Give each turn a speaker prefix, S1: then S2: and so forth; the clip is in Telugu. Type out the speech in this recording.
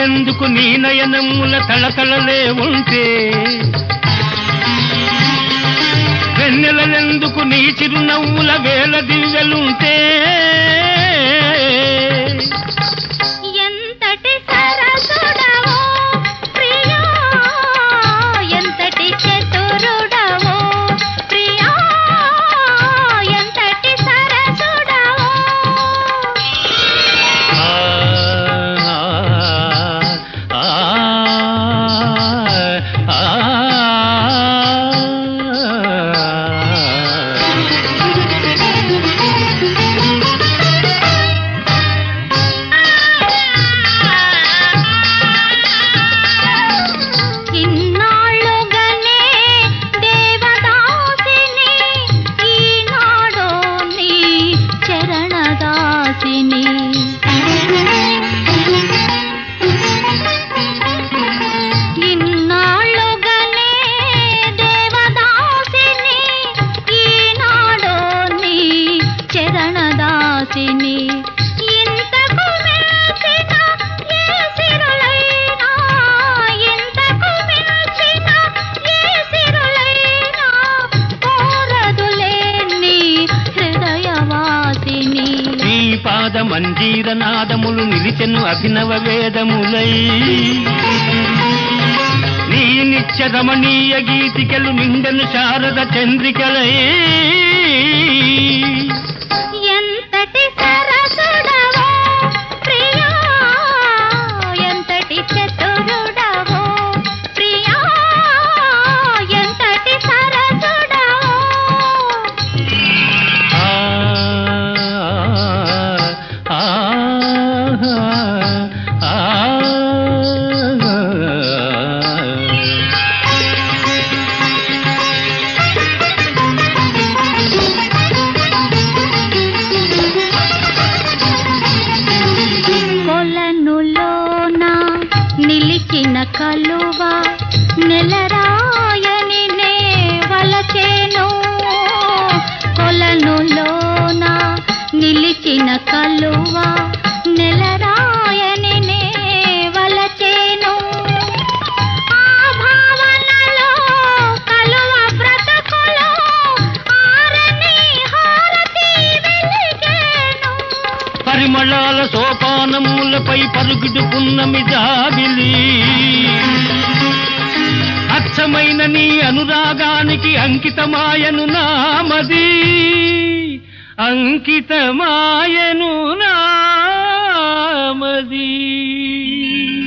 S1: వెన్నెలెందుకు నీ నయనముల తళతళలే ఉంటే వెన్నెలెందుకు నీ చిరునవ్వుల వేల దివ్యలుంటే
S2: ఎంతటి సరసుడవో ప్రియా ఎంతటి చతురుడవో ప్రియా ఎంతటి సరసుడవో
S1: ఆ, ఆ, ఆ,
S2: ఇన్నాళ్ళుగానే దేవదాసిని ఈనాడో నీ చరణదాసిని ఇన్నాళ్ళుగానే దేవదాసిని ఈనాడో నీ చరణదాసిని ఇంతకు మించిన ఏ సిరులైనా ఇంతకు మించిన ఏ సిరులైనా కోరదులే నీ హృదయవాసిని
S1: నీ పాద మంజీర నాదములు నిలిచెను అభినవ వేదములై నీ నిత్య రమణీయ గీతికలు నిండెను శారద చంద్రికలై
S2: ఎంతటి సరసుడవో ప్రియా ఎంతటి చతురుడవో ప్రియా ఎంతటి సరసుడవో
S1: ఆ, ఆ, ఆ, ఆ.
S2: కొలనులోన నిలిచిన కలువ నెలరాయని నే వలచేను కొలనులోన నిలిచిన కలువ నెలరాయని నే వలచేను ఆ భావనలో కలువ బ్రతుకులో ఆరని హారతి వెలిగేను
S1: పరిమళాల సోపానములపై పరుగుడు పున్నమి జాబిలి అచ్చమైన నీ అనురాగానికి అంకితమాయను నామది అంకితమాయను నామది